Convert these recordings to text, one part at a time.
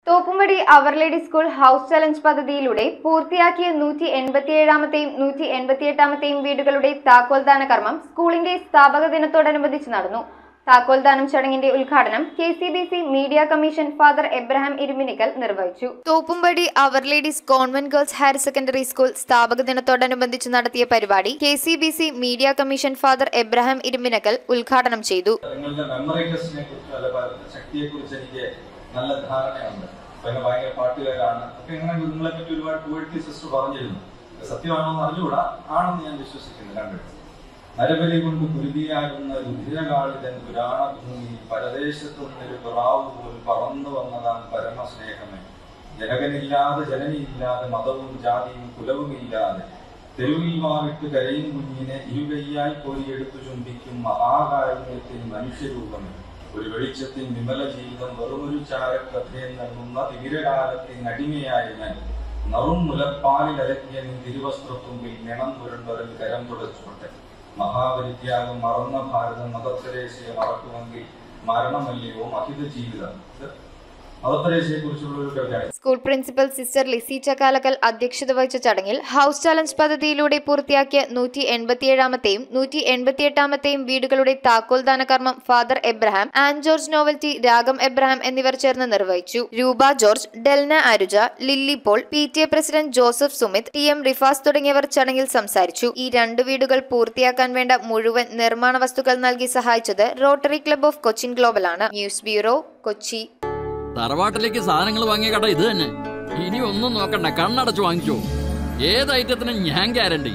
Thoppumpady our lady school house challenge പദ്ധതിയിലൂടെ പൂർത്തിയാക്കിയ നൂറ്റി എൺപത്തിയേഴാമത്തെയും നൂറ്റി എൺപത്തിയെട്ടാമത്തെയും വീടുകളുടെ താക്കോൽദാന കർമ്മം സ്കൂളിന്റെ സ്ഥാപക ദിനത്തോടനുബന്ധിച്ച് നടന്നു താക്കോൽദാനം ചടങ്ങിന്റെ ഉദ്ഘാടനം K C B C media commission father Abraham Iruminikkal നിർവഹിച്ചു Thoppumpady our ladies convent girls higher secondary school സ്ഥാപക ദിനത്തോടനുബന്ധിച്ച് നടത്തിയ പരിപാടി K C B C media commission father Abraham Iruminakkal ഉദ്ഘാടനം ചെയ്തു നിങ്ങളുടെ മെമ്മറി ടെസ്റ്റിനെ കുറിച്ചും അല്ല ശക്തിയെ കുറിച്ച് എനിക്ക് നല്ല ധാരണയുണ്ട് പിന്നെ ഭയങ്കര പാട്ടുകാരാണ് ഒക്കെ ഇങ്ങനെ നിങ്ങളെ പറ്റി ഒരുപാട് പോയിട്രി സിസ്റ്റർ പറഞ്ഞിരുന്നു സത്യമാണോ എന്ന് അറിഞ്ഞുകൂടാ ആണെന്ന് ഞാൻ വിശ്വസിക്കുന്നു കണ്ടിട്ട് നരബലി കൊണ്ട് കുരുതിയാകുന്ന രുധിരകാളിതൻ പുരാണഭൂമി പരദേശത്തു നിന്നൊരു പിറാവ് പോൽ പറന്നു വന്നതാം പരമസ്നേഹമേ ജനകനില്ലാതെ ജനനിയില്ലാതെ മതവും ജാതിയും കുലവുമില്ലാതെ തെരുവിൽ വാവിട്ട് കരയും കുഞ്ഞിനെ ഇരുകയ്യായി കോരിയെടുത്തു ചുംബിക്കും മഹാകാരുണ്യത്തിൻ മനുഷ്യരൂപമേ ഒരു വെളിച്ചത്തിൻ വിമല ജീവിതം വെറുമൊരു ചാരക്കഥയെന്നെണ്ണുന്ന തിമിരകാലത്തിൻ അടിമയായ ഞാൻ നറും മുലപ്പാലിൽ അലക്കിയ നിൻ തിരുവസ്ത്രത്തുമ്പിൽ നിണം പുരണ്ടൊരൽ കരം തുടച്ചോട്ടെ മഹാപരിത്യാഗം മറന്ന ഭാരതം മദത്തരേശയെ മറക്കുമെങ്കിൽ മരണമല്ലയോ മഹിത ജീവിതം ഇത് മദത്തരേശയെ കുറിച്ചുള്ള ഒരു കവിതയാണ് school principal sister Lizzie Chakkalakkal അധ്യക്ഷത വഹിച്ച ചടങ്ങിൽ ഹൗസ് ചലഞ്ച് പദ്ധതിയിലൂടെ പൂർത്തിയാക്കിയ നൂറ്റി എൺപത്തിയേഴാമത്തെയും നൂറ്റി എൺപത്തിയെട്ടാമത്തെയും വീടുകളുടെ താക്കോൽദാന കർമ്മം father Abraham and George novelty Ragam Abraham എന്നിവർ ചേർന്ന് നിർവഹിച്ചു Roopa George Delna Aruja Lilly Paul P T A president Joseph Sumith T M Rifas തുടങ്ങിയവർ ചടങ്ങിൽ സംസാരിച്ചു ഈ രണ്ട് വീടുകൾ പൂർത്തിയാക്കാൻ വേണ്ട മുഴുവൻ നിർമ്മാണ വസ്തുക്കൾ നൽകി സഹായിച്ചത് റോട്ടറി ക്ലബ് ഓഫ് കൊച്ചിൻ ഗ്ലോബലാണ് ന്യൂസ് ബ്യൂറോ കൊച്ചി തറവാട്ടിലേക്ക് സാധനങ്ങൾ വാങ്ങിയ കട ഇത് തന്നെ ഇനി ഒന്നും നോക്കണ്ട കണ്ണടച്ച് വാങ്ങിച്ചോ ഏത് ഐറ്റത്തിനും ഞാൻ ഗ്യാരണ്ടി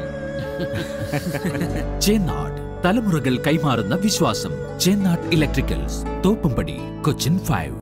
ചേന്നാട് തലമുറകൾ കൈമാറുന്ന വിശ്വാസം ചേന്നാട് ഇലക്ട്രിക്കൽസ് തോപ്പുംപടി കൊച്ചിൻ ഫൈവ്